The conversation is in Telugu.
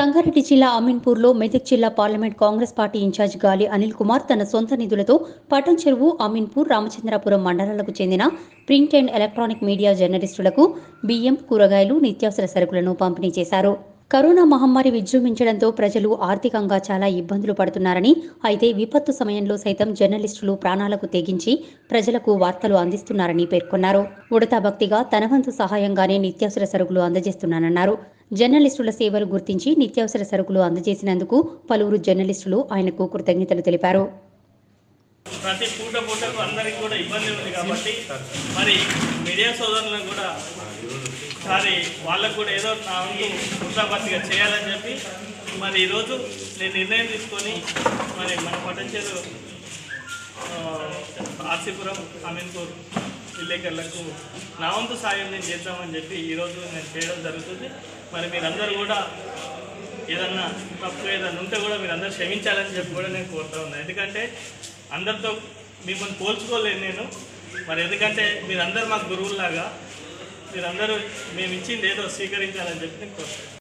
సంగారెడ్డి జిల్లా అమీన్పూర్లో మెదక్ జిల్లా పార్లమెంట్ కాంగ్రెస్ పార్టీ ఇన్ఛార్జ్ గాలి అనిల్ కుమార్ తన సొంత నిధులతో పటం చెరువు అమీన్పూర్ రామచంద్రాపురం మండలాలకు చెందిన ప్రింట్ అండ్ ఎలక్ట్రానిక్ మీడియా జర్నలిస్టులకు బియ్యం కూరగాయలు నిత్యావసర సరుకులను పంపిణీ చేశారు కరోనా మహమ్మారి విజృంభించడంతో ప్రజలు ఆర్థికంగా చాలా ఇబ్బందులు పడుతున్నారని అయితే విపత్తు సమయంలో సైతం జర్నలిస్టులు ప్రాణాలకు తెగించి ప్రజలకు వార్తలు అందిస్తున్నారని పేర్కొన్నారు ఉడతా భక్తిగా తన వంతు సహాయంగానే నిత్యావసర సరుకులు అందజేస్తున్నానన్నారు జర్నలిస్టుల సేవలు గుర్తించి నిత్యావసర సరుకులు అందజేసినందుకు పలువురు జర్నలిస్టులు ఆయనకు కృతజ్ఞతలు తెలిపారు ప్రతి పూట పూటకు అందరికి కూడా ఇబ్బంది ఉంది కాబట్టి మరి మీడియా సోదరులకు కూడా ఒకసారి వాళ్ళకు కూడా ఏదో నా వంతు వృత్తాపత్తిగా చేయాలని చెప్పి మరి ఈరోజు నేను నిర్ణయం తీసుకొని మరి మన పటంచేరు ఆర్సీపురం అమీన్పూర్ విలేకరులకు నా వంతు సాయం నేను చేద్దామని చెప్పి ఈరోజు నేను చేయడం జరుగుతుంది మరి మీరందరూ కూడా ఏదన్నా తప్పు ఏదన్నా ఉంటే కూడా మీరు అందరూ క్షమించాలని చెప్పి కూడా నేను కోరుతా ఉన్నాను ఎందుకంటే అందరితో మిమ్మల్ని పోల్చుకోలేను నేను మరి ఎందుకంటే మీరందరూ మాకు గురువులాగా మీరందరూ మేము ఇచ్చింది ఏదో స్వీకరించాలని చెప్పి నేను కోరుతాను